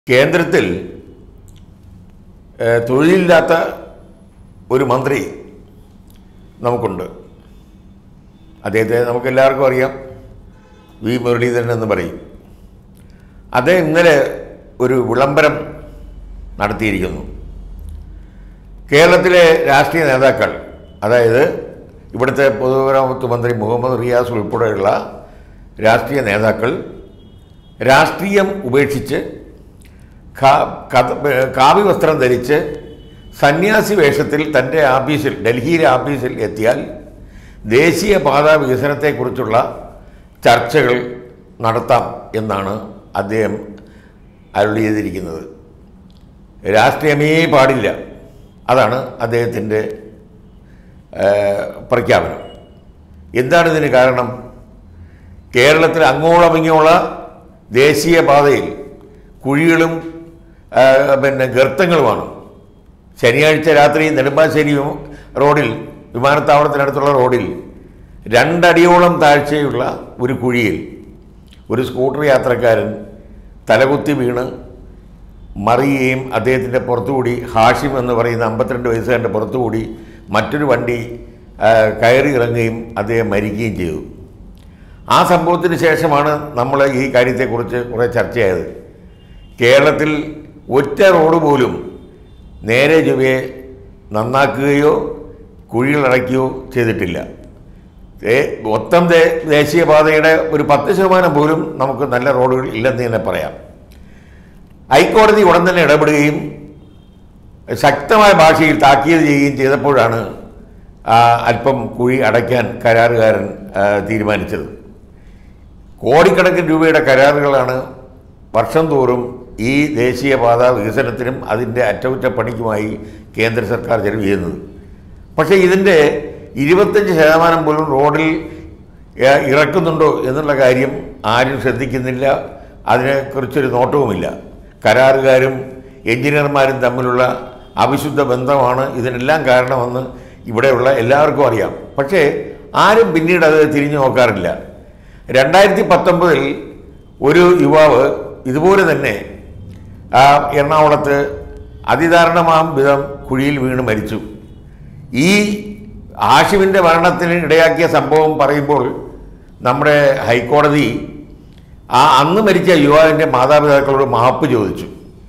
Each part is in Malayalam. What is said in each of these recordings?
കേന്ദ്രത്തിൽ ഏഹ്, തൊഴിലില്ലാത്ത ഒരു മന്ത്രി നമുക്കുണ്ട് അദ്ദേഹത്തെ നമുക്ക് എല്ലാവർക്കും അറിയാം വി മുരളീധരൻ എന്ന് പറയും അദ്ദേഹം ഇന്നലെ ഒരു വിളംബരം നടത്തിയിരിക്കുന്നു കേരളത്തിലെ രാഷ്ട്രീയ നേതാക്കൾ അതായത് ഇവിടുത്തെ പൊതുമരാമത്ത് മന്ത്രി മുഹമ്മദ് റിയാസ് ഉൾപ്പെടെയുള്ള രാഷ്ട്രീയ നേതാക്കൾ രാഷ്ട്രീയം ഉപേക്ഷിച്ച് ഖാ- കഥ- കാവി വസ്ത്രം ധരിച്ച് സന്യാസി വേഷത്തിൽ തൻ്റെ ആഫീസിൽ ഡൽഹിയിലെ ആഫീസിൽ എത്തിയാൽ ദേശീയ പാതാ വികസനത്തെക്കുറിച്ചുള്ള ചർച്ചകൾ നടത്താം എന്നാണ് അദ്ദേഹം അരുളി ചെയ്തിരിക്കുന്നത് രാഷ്ട്രീയമേ പാടില്ല അതാണ് അദ്ദേഹത്തിൻ്റെ ഏഹ്, പ്രഖ്യാപനം എന്താണ് ഇതിന് കാരണം കേരളത്തിൽ അങ്ങോളം ഇങ്ങോള ദേശീയപാതയിൽ കുഴികളും ആ, പിന്നെ ഗർത്തങ്ങളുമാണ് ശനിയാഴ്ച രാത്രി നെടുമ്പാശ്ശേരി വിമ- റോഡിൽ വിമാനത്താവളത്തിനടുത്തുള്ള റോഡിൽ രണ്ടടിയോളം താഴ്ചയുള്ള ഒരു കുഴിയിൽ ഒരു സ്കൂട്ടർ യാത്രക്കാരൻ തലകുത്തി വീണ് മറിയുകയും അദ്ദേഹത്തിൻ്റെ പുറത്തുകൂടി ഹാഷിം എന്ന് പറയുന്ന അമ്പത്തിരണ്ട് വയസ്സുകാരൻ്റെ പുറത്തുകൂടി മറ്റൊരു വണ്ടി ആ, കയറി ഇറങ്ങുകയും അദ്ദേഹം മരിക്കുകയും ചെയ്തു ആ സംഭവത്തിന് ശേഷമാണ് നമ്മൾ ഈ കാര്യത്തെക്കുറിച്ച് കുറേ ചർച്ചയായത് കേരളത്തിൽ ഒറ്റ റോഡ് പോലും നേരെ ചൊവ്വയെ നന്നാക്കുകയോ കുഴികളടയ്ക്കുകയോ ചെയ്തിട്ടില്ല ദേ- മൊത്തം ദേ ദേശീയപാതയുടെ ഒരു പത്ത് ശതമാനം പോലും നമുക്ക് നല്ല റോഡുകൾ ഇല്ലെന്ന് തന്നെ പറയാം ഹൈക്കോടതി ഉടൻ തന്നെ ഇടപെടുകയും ശക്തമായ ഭാഷയിൽ താക്കീത് ചെയ്യുകയും ചെയ്തപ്പോഴാണ് ആ, അല്പം കുഴി അടയ്ക്കാൻ കരാറുകാരൻ ആ, തീരുമാനിച്ചത് കോടിക്കണക്കിന് രൂപയുടെ കരാറുകളാണ് വർഷം തോറും ഈ ദേശീയപാത വികസനത്തിനും അതിൻ്റെ അറ്റകുറ്റപ്പണിക്കുമായി കേന്ദ്ര സർക്കാർ ചെലവ് ചെയ്യുന്നത് പക്ഷേ ഇതിൻ്റെ ഇരുപത്തഞ്ച് ശതമാനം പോലും റോഡിൽ ഏ, ഇറക്കുന്നുണ്ടോ എന്നുള്ള കാര്യം ആരും ശ്രദ്ധിക്കുന്നില്ല അതിനെക്കുറിച്ചൊരു നോട്ടവുമില്ല കരാറുകാരും എഞ്ചിനീയർമാരും തമ്മിലുള്ള അവിശുദ്ധ ബന്ധമാണ് ഇതിനെല്ലാം കാരണമെന്ന് ഇവിടെയുള്ള എല്ലാവർക്കും അറിയാം പക്ഷേ ആരും പിന്നീട് അത് തിരിഞ്ഞു നോക്കാറില്ല രണ്ടായിരത്തി പത്തൊമ്പതിൽ ഒരു യുവാവ് ഇതുപോലെ തന്നെ ആ എറണാകുളത്ത് അതിദാരുണമാം വിധം കുഴിയിൽ വീണ് മരിച്ചു ഈ ആഷിമിൻ്റെ മരണത്തിന് ഇടയാക്കിയ സംഭവം പറയുമ്പോൾ നമ്മുടെ ഹൈക്കോടതി ആ അന്ന് മരിച്ച യുവാവിൻ്റെ മാതാപിതാക്കളോട് മാപ്പ് ചോദിച്ചു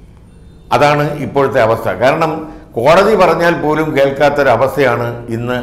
അതാണ് ഇപ്പോഴത്തെ അവസ്ഥ കാരണം കോടതി പറഞ്ഞാൽ പോലും കേൾക്കാത്തൊരവസ്ഥയാണ് ഇന്ന്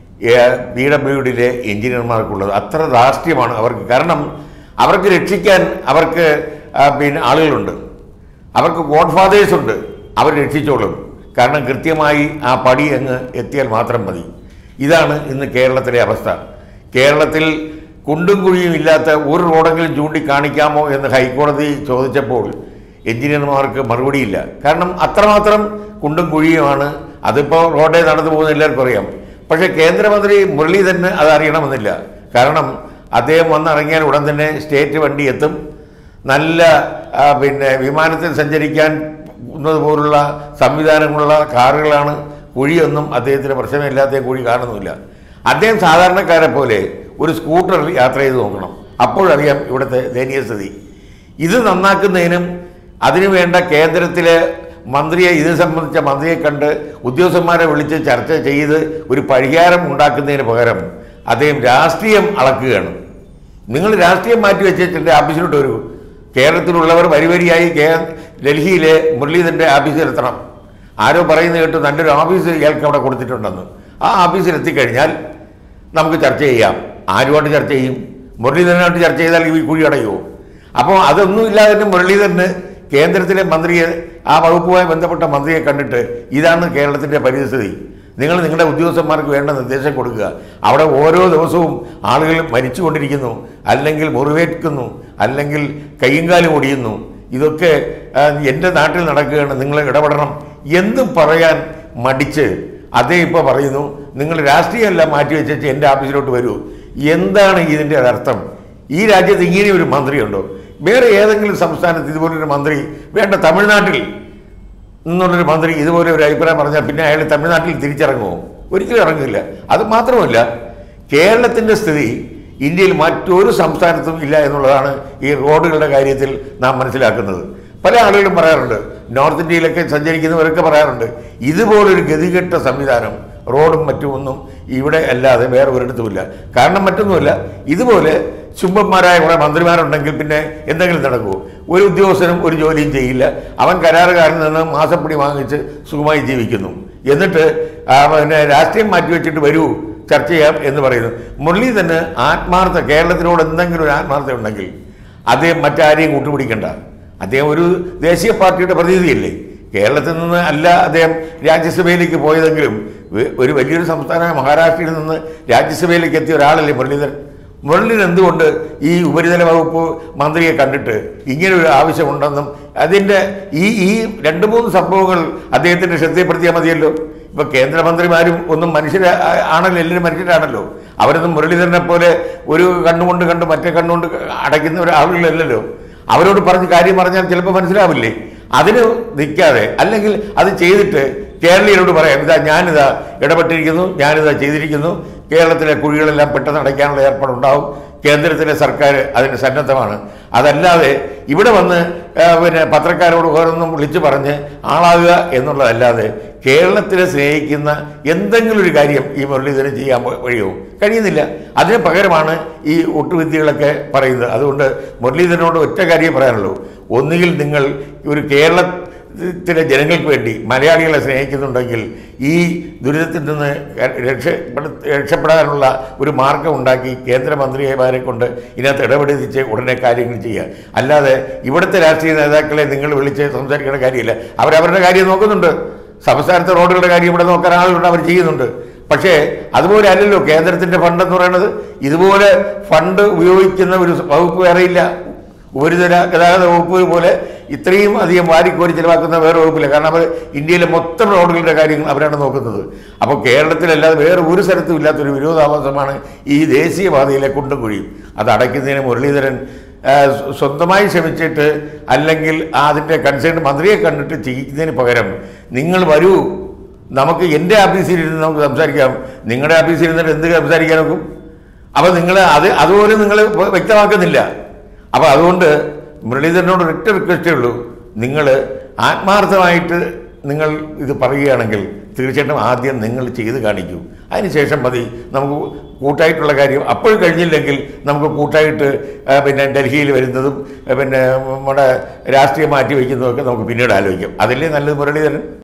ബി ഡബ്ല്യു ഡിയിലെ എഞ്ചിനീയർമാർക്കുള്ളത് അത്ര ധാർഷ്ട്യമാണ് അവർക്ക് കാരണം അവർക്ക് രക്ഷിക്കാൻ അവർക്ക് ആ, പിന്നെ ആളുകളുണ്ട് അവർക്ക് ഗോഡ് ഫാദേഴ്സ് ഉണ്ട് അവർ രക്ഷിച്ചോളും കാരണം കൃത്യമായി ആ പടി അങ്ങ് എത്തിയാൽ മാത്രം മതി ഇതാണ് ഇന്ന് കേരളത്തിലെ അവസ്ഥ കേരളത്തിൽ കുണ്ടും കുഴിയും ഇല്ലാത്ത ഒരു റോഡെങ്കിലും ചൂണ്ടിക്കാണിക്കാമോ എന്ന് ഹൈക്കോടതി ചോദിച്ചപ്പോൾ എഞ്ചിനീയർമാർക്ക് മറുപടിയില്ല കാരണം അത്രമാത്രം കുണ്ടും കുഴിയുമാണ് അതിപ്പോൾ റോഡേ നടന്നു പോകുന്ന എല്ലാവർക്കും അറിയാം പക്ഷേ കേന്ദ്രമന്ത്രി മുരളീധരന് അത് അറിയണമെന്നില്ല കാരണം അദ്ദേഹം വന്നിറങ്ങിയാൽ ഉടൻ തന്നെ സ്റ്റേറ്റ് വണ്ടി എത്തും നല്ല ആ, പിന്നെ വിമാനത്തിൽ സഞ്ചരിക്കാൻ പോലുള്ള സംവിധാനങ്ങളുള്ള കാറുകളാണ് കുഴിയൊന്നും അദ്ദേഹത്തിന് പ്രശ്നമില്ലാത്ത കുഴി കാണുന്നുമില്ല അദ്ദേഹം സാധാരണക്കാരെ പോലെ ഒരു സ്കൂട്ടറിൽ യാത്ര ചെയ്ത് നോക്കണം അപ്പോഴറിയാം ഇവിടുത്തെ ദയനീയ സ്ഥിതി ഇത് നന്നാക്കുന്നതിനും അതിനുവേണ്ട കേന്ദ്രത്തിലെ മന്ത്രിയെ ഇത് സംബന്ധിച്ച മന്ത്രിയെ കണ്ട് ഉദ്യോഗസ്ഥന്മാരെ വിളിച്ച് ചർച്ച ചെയ്ത് ഒരു പരിഹാരം ഉണ്ടാക്കുന്നതിന് പകരം അദ്ദേഹം രാഷ്ട്രീയം അളക്കുകയാണ് നിങ്ങൾ രാഷ്ട്രീയം മാറ്റി വെച്ചിട്ട് ആഫീസിലോട്ട് വരൂ കേരളത്തിലുള്ളവർ വരി വരിയായി കേ ഡൽഹിയിലെ മുരളീധരൻ്റെ ഓഫീസിൽ എത്തണം ആരോ പറയുന്നത് കേട്ടു നല്ലൊരു ഓഫീസ് ഇയാൾക്ക് അവിടെ കൊടുത്തിട്ടുണ്ടെന്ന് ആ ഓഫീസിൽ എത്തിക്കഴിഞ്ഞാൽ നമുക്ക് ചർച്ച ചെയ്യാം ആരുമായിട്ട് ചർച്ച ചെയ്യും മുരളീധരനായിട്ട് ചർച്ച ചെയ്താൽ ഈ കുഴി അടയുമോ അപ്പോൾ അതൊന്നും ഇല്ലാതെ തന്നെ മുരളീധരന് കേന്ദ്രത്തിലെ മന്ത്രിയെ ആ വകുപ്പുമായി ബന്ധപ്പെട്ട മന്ത്രിയെ കണ്ടിട്ട് ഇതാണ് കേരളത്തിൻ്റെ പരിസ്ഥിതി നിങ്ങൾ നിങ്ങളുടെ ഉദ്യോഗസ്ഥന്മാർക്ക് വേണ്ട നിർദ്ദേശം കൊടുക്കുക അവിടെ ഓരോ ദിവസവും ആളുകൾ മരിച്ചുകൊണ്ടിരിക്കുന്നു അല്ലെങ്കിൽ മുറിവേൽക്കുന്നു അല്ലെങ്കിൽ കയ്യും കാലും ഒടിയുന്നു ഇതൊക്കെ ആ, എൻ്റെ നാട്ടിൽ നടക്കുകയാണ് നിങ്ങൾ ഇടപെടണം എന്നും പറയാൻ മടിച്ച് അതേ ഇപ്പോൾ പറയുന്നു നിങ്ങൾ രാഷ്ട്രീയമല്ല മാറ്റി വെച്ചിട്ട് എൻ്റെ ഓഫീസിലോട്ട് വരൂ എന്താണ് ഇതിൻ്റെ അർത്ഥം ഈ രാജ്യത്ത് ഇങ്ങനെ ഒരു മന്ത്രിയുണ്ടോ വേറെ ഏതെങ്കിലും സംസ്ഥാനത്ത് ഇതുപോലൊരു മന്ത്രി വേണ്ട തമിഴ്നാട്ടിൽ നിന്നുള്ളൊരു മന്ത്രി ഇതുപോലെ ഒരു അഭിപ്രായം പറഞ്ഞാൽ പിന്നെ അയാൾ തമിഴ്നാട്ടിൽ തിരിച്ചിറങ്ങുമോ ഒരിക്കലും ഇറങ്ങില്ല അത് മാത്രമല്ല കേരളത്തിൻ്റെ സ്ഥിതി ഇന്ത്യയിൽ മറ്റൊരു സംസ്ഥാനത്തും ഇല്ല എന്നുള്ളതാണ് ഈ റോഡുകളുടെ കാര്യത്തിൽ നാം മനസ്സിലാക്കുന്നത് പല ആളുകളും പറയാറുണ്ട് നോർത്ത് ഇന്ത്യയിലൊക്കെ സഞ്ചരിക്കുന്നവരൊക്കെ പറയാറുണ്ട് ഇതുപോലൊരു ഗതികെട്ട സംവിധാനം റോഡും മറ്റുമൊന്നും ഇവിടെ അല്ലാതെ വേറെ ഒരിടത്തുമില്ല കാരണം മറ്റൊന്നുമില്ല ഇതുപോലെ ചുംബന്മാരായ കുറേ മന്ത്രിമാരുണ്ടെങ്കിൽ പിന്നെ എന്തെങ്കിലും നടക്കുമോ ഒരു ഉദ്യോഗസ്ഥനും ഒരു ജോലിയും ചെയ്യില്ല അവൻ കരാറുകാരിൽ നിന്ന് മാസപ്പടി വാങ്ങിച്ച് സുഖമായി ജീവിക്കുന്നു എന്നിട്ട് ആ, പിന്നെ രാഷ്ട്രീയം മാറ്റിവെച്ചിട്ട് വരൂ ചർച്ച ചെയ്യാം എന്ന് പറയുന്നു മുരളീധരന് ആത്മാർത്ഥ കേരളത്തിനോട് എന്തെങ്കിലും ഒരു ആത്മാർത്ഥ ഉണ്ടെങ്കിൽ അദ്ദേഹം മറ്റാരെയും കൂട്ടുപിടിക്കണ്ട അദ്ദേഹം ഒരു ദേശീയ പാർട്ടിയുടെ പ്രതിനിധിയല്ലേ കേരളത്തിൽ നിന്ന് അല്ല അദ്ദേഹം രാജ്യസഭയിലേക്ക് പോയതെങ്കിലും വ- ഒരു വലിയൊരു സംസ്ഥാനമായ മഹാരാഷ്ട്രയിൽ നിന്ന് രാജ്യസഭയിലേക്ക് എത്തിയ ഒരാളല്ലേ മുരളീധരൻ മുരളീധരൻ എന്തുകൊണ്ട് ഈ ഉപരിതല വകുപ്പ് മന്ത്രിയെ കണ്ടിട്ട് ഇങ്ങനെ ഒരു ആവശ്യമുണ്ടെന്നും അതിൻ്റെ ഈ ഈ രണ്ട് മൂന്ന് സംഭവങ്ങൾ അദ്ദേഹത്തിൻ്റെ ശ്രദ്ധയപ്പെടുത്തിയാൽ മതിയല്ലോ ഇപ്പൊ കേന്ദ്രമന്ത്രിമാരും ഒന്നും മനുഷ്യരെ ആ- ആണല്ലോ എല്ലാവരും മനുഷ്യരാണല്ലോ അവരൊന്നും മുരളീധരനെ പോലെ ഒരു കണ്ണുകൊണ്ട് കണ്ട് മറ്റേ കണ്ണുകൊണ്ട് അടയ്ക്കുന്ന ഒരു ആളുകളല്ലല്ലോ അവരോട് പറഞ്ഞ് കാര്യം പറഞ്ഞാൽ ചിലപ്പോൾ മനസ്സിലാവില്ലേ അതിന് നിൽക്കാതെ അല്ലെങ്കിൽ അത് ചെയ്തിട്ട് കേരളീയരോട് പറയാം ഇതാ ഞാനിതാ ഇടപെട്ടിരിക്കുന്നു ഞാനിതാ ചെയ്തിരിക്കുന്നു കേരളത്തിലെ കുഴികളെല്ലാം പെട്ടെന്ന് അടയ്ക്കാനുള്ള ഏർപ്പാടുണ്ടാവും കേന്ദ്രത്തിലെ സർക്കാർ അതിന് സന്നദ്ധമാണ് അതല്ലാതെ ഇവിടെ വന്ന് ആ, പിന്നെ പത്രക്കാരോട് ഓരോന്നും വിളിച്ചു പറഞ്ഞ് ആളാകുക എന്നുള്ളതല്ലാതെ കേരളത്തിലെ സ്നേഹിക്കുന്ന എന്തെങ്കിലും ഒരു കാര്യം ഈ മുരളീധരൻ ചെയ്യാൻ വ- വഴിയോ കഴിയുന്നില്ല അതിന് പകരമാണ് ഈ ഒട്ടുവിദ്യകളൊക്കെ പറയുന്നത് അതുകൊണ്ട് മുരളീധരനോട് ഒറ്റ കാര്യം പറയാനുള്ളൂ ഒന്നുകിൽ നിങ്ങൾ ഒരു കേരളത്തിലെ ജനങ്ങൾക്ക് വേണ്ടി മലയാളികളെ സ്നേഹിക്കുന്നുണ്ടെങ്കിൽ ഈ ദുരിതത്തിൽ നിന്ന് രക്ഷപ്പെടു രക്ഷപ്പെടാനുള്ള ഒരു മാർഗം ഉണ്ടാക്കി കേന്ദ്രമന്ത്രിമാരെ കൊണ്ട് ഇതിനകത്ത് ഇടപെടുത്തിച്ച് ഉടനെ കാര്യങ്ങൾ ചെയ്യുക അല്ലാതെ ഇവിടുത്തെ രാഷ്ട്രീയ നേതാക്കളെ നിങ്ങൾ വിളിച്ച് സംസാരിക്കേണ്ട കാര്യമില്ല അവരവരുടെ കാര്യം നോക്കുന്നുണ്ട് സംസ്ഥാനത്തെ റോഡുകളുടെ കാര്യം ഇവിടെ നോക്കാൻ ആളുകളുണ്ട് അവർ ചെയ്യുന്നുണ്ട് പക്ഷേ അതുപോലെ അല്ലല്ലോ കേന്ദ്രത്തിന്റെ ഫണ്ട് എന്ന് പറയുന്നത് ഇതുപോലെ ഫണ്ട് ഉപയോഗിക്കുന്ന ഒരു വകുപ്പ് വേറെയില്ല ഉപരിതല ഗതാഗത വകുപ്പ് പോലെ ഇത്രയും അധികം വാരിക്കോരി ചിലവാക്കുന്ന വേറെ വകുപ്പില്ല കാരണം അവർ ഇന്ത്യയിലെ മൊത്തം റോഡുകളുടെ കാര്യങ്ങൾ അവരാണ് നോക്കുന്നത് അപ്പോൾ കേരളത്തിലല്ലാതെ വേറെ ഒരു സ്ഥലത്തും ഇല്ലാത്തൊരു വിരോധാഭാസമാണ് ഈ ദേശീയപാതയിലെ കുണ്ടും കുഴിയും അത് അടയ്ക്കുന്നതിന് മുരളീധരൻ ആ, സ്വ- സ്വന്തമായി ശ്രമിച്ചിട്ട് അല്ലെങ്കിൽ അതിൻ്റെ കൺസേൺ മന്ത്രിയെ കണ്ടിട്ട് ചെയ്യിക്കുന്നതിന് പകരം നിങ്ങൾ വരൂ നമുക്ക് എൻ്റെ ആഫീസിൽ ഇരുന്ന് നമുക്ക് സംസാരിക്കാം നിങ്ങളുടെ ആഫീസിൽ ഇരുന്നിട്ട് എന്ത് സംസാരിക്കാൻ നോക്കും അപ്പോൾ നിങ്ങൾ അത് അതുപോലെ നിങ്ങൾ വ്യക്തമാക്കുന്നില്ല അപ്പോൾ അതുകൊണ്ട് മുരളീധരനോട് ഒറ്റ റിക്വസ്റ്റേ ഉള്ളൂ നിങ്ങൾ ആത്മാർത്ഥമായിട്ട് നിങ്ങൾ ഇത് പറയുകയാണെങ്കിൽ തീർച്ചയായിട്ടും ആദ്യം നിങ്ങൾ ചെയ്ത് കാണിക്കൂ അതിനുശേഷം മതി നമുക്ക് കൂട്ടായിട്ടുള്ള കാര്യം അപ്പോൾ കഴിഞ്ഞില്ലെങ്കിൽ നമുക്ക് കൂട്ടായിട്ട് ആ, പിന്നെ ഡൽഹിയിൽ വരുന്നതും ആ, പിന്നെ നമ്മുടെ രാഷ്ട്രീയം മാറ്റി വയ്ക്കുന്നതും ഒക്കെ നമുക്ക് പിന്നീട് ആലോചിക്കാം അതല്ലേ നല്ലത് മുരളീധരൻ